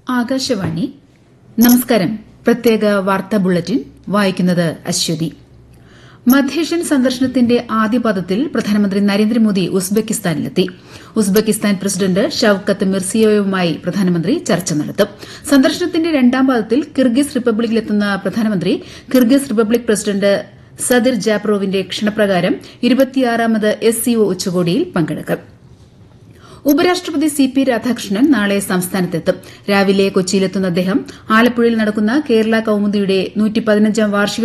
ആകാശവാണി നമസ്കാരം പ്രത്യേക വാർത്താ ബുള്ളറ്റിൻ വായിക്കുന്നത് അശ്വതി മധ്യേഷ്യൻ സന്ദർശനത്തിന്റെ ആദ്യപാദത്തിൽ പ്രധാനമന്ത്രി നരേന്ദ്രമോദി ഉസ്ബെക്കിസ്ഥാനിലെത്തി ഉസ്ബെക്കിസ്ഥാൻ പ്രസിഡന്റ് ഷൌക്കത്ത് മിർസിയോയുമായി പ്രധാനമന്ത്രി ചർച്ച നടത്തും സന്ദർശനത്തിന്റെ രണ്ടാം പാദത്തിൽ കിർഗിസ് റിപ്പബ്ലിക്കിലെത്തുന്ന പ്രധാനമന്ത്രി കിർഗിസ് റിപ്പബ്ലിക് പ്രസിഡന്റ് സദിർ ജാപ്രോവിന്റെ ക്ഷണപ്രകാരം ഇരുപത്തിയാറാമത് എസ് സിഒ ഉച്ചകോടിയിൽ പങ്കെടുക്കും ഉപരാഷ്ട്രപതി സി പി രാധാകൃഷ്ണൻ നാളെ സംസ്ഥാനത്തെത്തും രാവിലെ കൊച്ചിയിലെത്തുന്ന അദ്ദേഹം ആലപ്പുഴയിൽ നടക്കുന്ന കേരള കൌമുദിയുടെ വാർഷിക